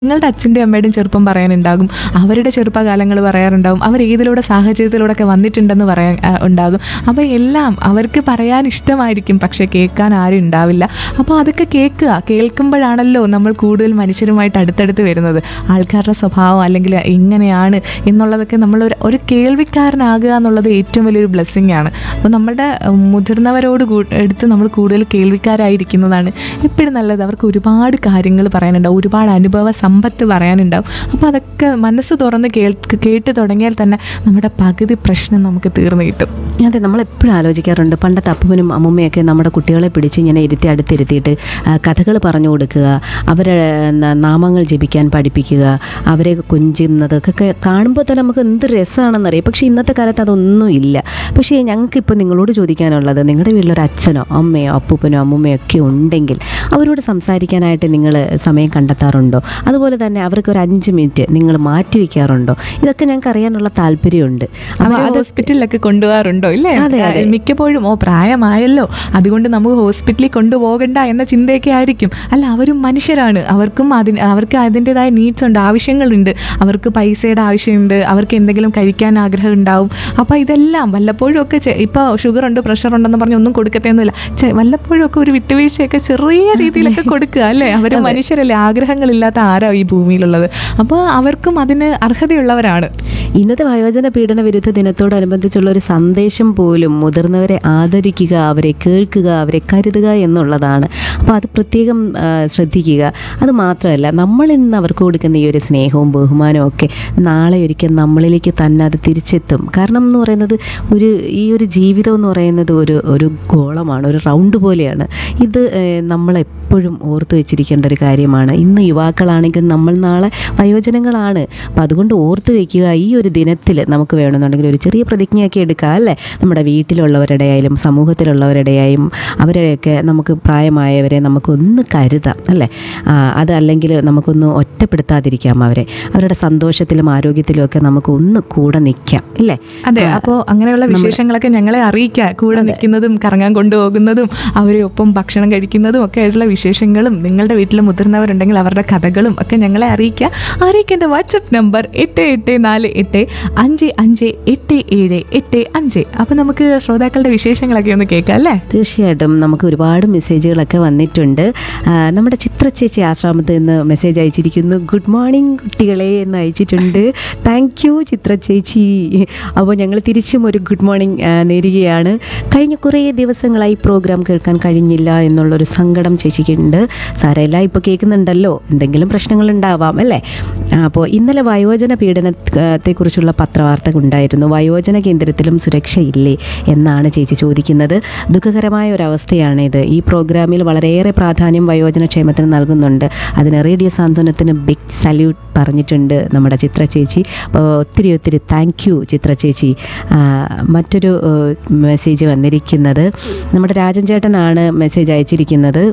നിങ്ങളുടെ അച്ഛൻ്റെയും അമ്മയുടെയും ചെറുപ്പം പറയാനുണ്ടാകും അവരുടെ ചെറുപ്പകാലങ്ങൾ പറയാറുണ്ടാകും അവർ ഏതിലൂടെ സാഹചര്യത്തിലൂടെ ഒക്കെ വന്നിട്ടുണ്ടെന്ന് പറയാൻ ആ, ഉണ്ടാകും അപ്പോൾ എല്ലാം അവർക്ക് പറയാൻ ഇഷ്ടമായിരിക്കും പക്ഷേ കേൾക്കാൻ ആരും ഉണ്ടാവില്ല അപ്പോൾ അതൊക്കെ കേൾക്കുക കേൾക്കുമ്പോഴാണല്ലോ നമ്മൾ കൂടുതൽ മനുഷ്യരുമായിട്ട് അടുത്തടുത്ത് വരുന്നത് ആൾക്കാരുടെ സ്വഭാവം അല്ലെങ്കിൽ എങ്ങനെയാണ് എന്നുള്ളതൊക്കെ നമ്മൾ ഒരു ഒരു കേൾവിക്കാരനാകുക എന്നുള്ളത് ഏറ്റവും വലിയൊരു ബ്ലെസ്സിങ് ആണ് അപ്പോൾ നമ്മുടെ ഉം, മുതിർന്നവരോട് കൂ- എടുത്ത് നമ്മൾ കൂടുതൽ കേൾവിക്കാരായിരിക്കുന്നതാണ് എപ്പോഴും നല്ലത് അവർക്ക് ഒരുപാട് കാര്യങ്ങൾ പറയാനുണ്ടാവും ഒരുപാട് അനുഭവ സമ്പത്ത് പറയാനുണ്ടാവും അപ്പോൾ അതൊക്കെ മനസ്സ് തുറന്ന് കേൾക്ക് കേട്ട് തുടങ്ങിയാൽ തന്നെ നമ്മുടെ പകുതി പ്രശ്നം നമുക്ക് തീർന്നു കിട്ടും അതെ നമ്മൾ എപ്പോഴും ആലോചിക്കാറുണ്ട് പണ്ടത്തെ അപ്പനും അമ്മമ്മയൊക്കെ നമ്മുടെ കുട്ടികളെ പിടിച്ച് ഇങ്ങനെ ഇരുത്തി അടുത്തിരുത്തിയിട്ട് കഥകൾ പറഞ്ഞു കൊടുക്കുക അവരെ ന- നാമങ്ങൾ ജപിക്കാൻ പഠിപ്പിക്കുക അവരെ കൊഞ്ചുന്നതൊക്കെ കാണുമ്പോൾ തന്നെ നമുക്ക് എന്ത് രസമാണെന്നറിയാം പക്ഷേ ഇന്നത്തെ കാലത്ത് അതൊന്നും ഇല്ല പക്ഷേ ഞങ്ങൾക്കിപ്പോൾ നിങ്ങളോട് ചോദിക്കാനുള്ളത് നിങ്ങളുടെ വീട്ടിലൊരു അച്ഛനോ അമ്മയോ അപ്പൂപ്പനോ അമ്മൂമ്മയോ ഒക്കെ ഉണ്ടെങ്കിൽ അവരോട് സംസാരിക്കാനായിട്ട് നിങ്ങൾ സമയം കണ്ടെത്താറുണ്ടോ അതുപോലെ തന്നെ അവർക്ക് ഒരു അഞ്ച് മിനിറ്റ് നിങ്ങൾ മാറ്റി വയ്ക്കാറുണ്ടോ ഇതൊക്കെ ഞങ്ങൾക്ക് അറിയാനുള്ള താല്പര്യമുണ്ട് അപ്പോൾ അവരെ അത് ഹോസ്പിറ്റലിലൊക്കെ കൊണ്ടുപോകാറുണ്ടോ ഇല്ലേ അതെ, അതെ. മിക്കപ്പോഴും ഓ പ്രായമായല്ലോ അതുകൊണ്ട് നമുക്ക് ഹോസ്പിറ്റലിൽ കൊണ്ടുപോകണ്ട എന്ന ചിന്തയൊക്കെ ആയിരിക്കും അല്ല അവരും മനുഷ്യരാണ് അവർക്കും അതിന് അവർക്ക് അതിൻ്റെതായ നീഡ്സ് ഉണ്ട് ആവശ്യങ്ങളുണ്ട് അവർക്ക് പൈസയുടെ ആവശ്യമുണ്ട് അവർക്ക് എന്തെങ്കിലും കഴിക്കാൻ ആഗ്രഹം ഉണ്ടാവും അപ്പോൾ ഇതെല്ലാം വല്ലപ്പോഴും ഒക്കെ ചെ- ഇപ്പോൾ ഷുഗർ ഉണ്ട് പ്രഷർ ഉണ്ടെന്ന് പറഞ്ഞ് ഒന്നും കൊടുക്കത്തൊന്നുമില്ല ചെ- വല്ലപ്പോഴും ഒക്കെ ഒരു വിട്ടുവീഴ്ചയൊക്കെ ചെറിയ രീതിയിലൊക്കെ കൊടുക്കുക അല്ലേ അവർ മനുഷ്യരല്ലേ ആഗ്രഹങ്ങളില്ലാത്ത ആരാ ഈ ഭൂമിയിലുള്ളത് അപ്പോൾ അവർക്കും അതിന് അർഹതയുള്ളവരാണ് ഇന്നത്തെ വയോജന പീഡന വിരുദ്ധ ദിനത്തോടനുബന്ധിച്ചുള്ള ഒരു സന്ദേശം പോലും മുതിർന്നവരെ ആദരിക്കുക അവരെ കേൾക്കുക അവരെ കരുതുക എന്നുള്ളതാണ് അപ്പോൾ അത് പ്രത്യേകം ആ, ശ്രദ്ധിക്കുക അത് മാത്രമല്ല നമ്മൾ ഇന്ന് അവർക്ക് കൊടുക്കുന്ന ഈ ഒരു സ്നേഹവും ബഹുമാനവും ഒക്കെ നാളെ ഒരിക്കൽ നമ്മളിലേക്ക് തന്നെ അത് തിരിച്ചെത്തും കാരണം എന്ന് പറയുന്നത് ഒരു ഈ ഒരു ജീവിതം എന്ന് പറയുന്നത് ഒരു ഒരു ഗോളമാണ് ഒരു റൗണ്ട് പോലെയാണ് ഇത് ഏഹ്, നമ്മളെപ്പോഴും ഓർത്തു വെച്ചിരിക്കേണ്ട ഒരു കാര്യമാണ് ഇന്ന് യുവാക്കളാണെങ്കിൽ നമ്മൾ നാളെ വയോജനങ്ങളാണ് അപ്പോൾ അതുകൊണ്ട് ഓർത്ത് വയ്ക്കുക ഈ ഒരു ദിനത്തിൽ നമുക്ക് വേണമെന്നുണ്ടെങ്കിൽ ഒരു ചെറിയ പ്രതിജ്ഞയൊക്കെ എടുക്കുക അല്ലേ നമ്മുടെ വീട്ടിലുള്ളവരുടെ ആയാലും സമൂഹത്തിലുള്ളവരുടെ ആയും അവരെയൊക്കെ നമുക്ക് പ്രായമായവരെ നമുക്കൊന്ന് കരുതാം അല്ലേ ആ, അതല്ലെങ്കിൽ നമുക്കൊന്ന് ഒറ്റപ്പെടുത്താതിരിക്കാം അവരെ അവരുടെ സന്തോഷത്തിലും ആരോഗ്യത്തിലും ഒക്കെ നമുക്ക് ഒന്ന് കൂടെ നിൽക്കാം ഇല്ലേ അതെ അപ്പോൾ അങ്ങനെയുള്ള വിശേഷങ്ങളൊക്കെ ഞങ്ങളെ അറിയിക്കുക കൂടെ നിൽക്കുന്നതും കറങ്ങാൻ കൊണ്ടുപോകുന്നതും അവരെ ഒപ്പം ഭക്ഷണം കഴിക്കുന്നതും ഒക്കെ ആയിട്ടുള്ള വിശേഷങ്ങളും നിങ്ങളുടെ വീട്ടിൽ മുതിർന്നവരുണ്ടെങ്കിൽ അവരുടെ കഥകളും ഒക്കെ ഞങ്ങളെ അറിയിക്കുക അറിയിക്കേണ്ട വാട്സപ്പ് നമ്പർ എട്ട് എട്ട് നാല് എട്ട് അഞ്ച് അഞ്ച് എട്ട് ഏഴ് എട്ട് അഞ്ച് അപ്പോൾ നമുക്ക് ശ്രോതാക്കളുടെ വിശേഷങ്ങളൊക്കെ ഒന്ന് കേൾക്കാം അല്ലേ തീർച്ചയായിട്ടും നമുക്ക് ഒരുപാട് മെസ്സേജുകളൊക്കെ വന്നിട്ടുണ്ട് ആ, നമ്മുടെ ചിത്ര ചേച്ചി ആശ്രമത്തിൽ നിന്ന് മെസ്സേജ് അയച്ചിരിക്കുന്നു ഗുഡ് മോർണിംഗ് കുട്ടികളെ എന്ന് അയച്ചിട്ടുണ്ട് താങ്ക് യു ചിത്ര ചേച്ചി അപ്പോൾ ഞങ്ങൾ തിരിച്ചും ഒരു ഗുഡ് മോർണിംഗ് നേരുകയാണ് കഴിഞ്ഞ കുറേ ദിവസങ്ങളായി പ്രോഗ്രാം കേൾക്കാൻ കഴിഞ്ഞില്ല എന്നുള്ളൊരു സങ്കടം ചേച്ചിക്കുണ്ട് സാരമില്ല ഇപ്പോൾ കേൾക്കുന്നുണ്ടല്ലോ എന്തെങ്കിലും പ്രശ്നങ്ങളുണ്ടാവാം അല്ലേ ആ, അപ്പോൾ ഇന്നലെ വയോജന പീഡനത്തെക്കുറിച്ചുള്ള പത്രവാർത്ത ഉണ്ടായിരുന്നു വയോജന കേന്ദ്രത്തിലും സുരക്ഷയില്ലേ എന്നാണ് ചേച്ചി ചോദിക്കുന്നത് ദുഃഖകരമായ ഒരു അവസ്ഥയാണ് ഇത് ഈ പ്രോഗ്രാമിൽ വളരെയേറെ പ്രാധാന്യം വയോജന ക്ഷേമത്തിന് നൽകുന്നുണ്ട് അതിന് റേഡിയോ സാന്ത്വനത്തിന് ബിഗ് സല്യൂട്ട് പറഞ്ഞിട്ടുണ്ട് നമ്മുടെ ചിത്ര ചേച്ചി അപ്പോൾ ഒത്തിരി ഒത്തിരി താങ്ക് യു ചിത്ര ചേച്ചി ആ, മറ്റൊരു ഏഹ്, മെസ്സേജ് വന്നിരിക്കുന്നത് നമ്മുടെ രാജൻ ചേട്ടനാണ് മെസ്സേജ് അയച്ചിരിക്കുന്നത്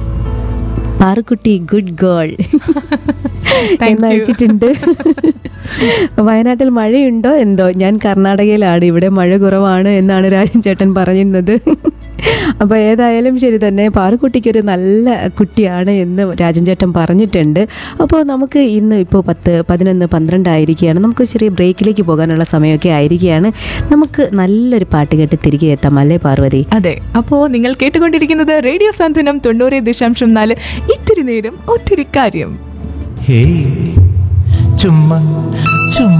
പാറുക്കുട്ടി ഗുഡ് ഗേൾ Thank എന്ന് you. അയച്ചിട്ടുണ്ട് വയനാട്ടിൽ മഴയുണ്ടോ എന്തോ ഞാൻ കർണാടകയിലാണ് ഇവിടെ മഴ കുറവാണ് എന്നാണ് രാജൻ ചേട്ടൻ പറയുന്നത് അപ്പോൾ ഏതായാലും ശരി തന്നെ പാറുക്കുട്ടിക്ക് ഒരു നല്ല കുട്ടിയാണ് എന്ന് രാജൻ ചേട്ടൻ പറഞ്ഞിട്ടുണ്ട് അപ്പോൾ നമുക്ക് ഇന്ന് ഇപ്പോൾ പത്ത് പതിനൊന്ന് പന്ത്രണ്ടായിരിക്കുകയാണ് നമുക്ക് ചെറിയ ബ്രേക്കിലേക്ക് പോകാനുള്ള സമയമൊക്കെ ആയിരിക്കുകയാണ് നമുക്ക് നല്ലൊരു പാട്ട് കേട്ട് തിരികെ എത്താം അല്ലേ പാർവതി അതെ അപ്പോൾ നിങ്ങൾ കേട്ടുകൊണ്ടിരിക്കുന്നത് റേഡിയോ സാന്ത്വനം തൊണ്ണൂറ് ദശാംശം നാല് ഇത്തിരി നേരം ഒത്തിരി കാര്യം ഹേയ് ചുമ്മാ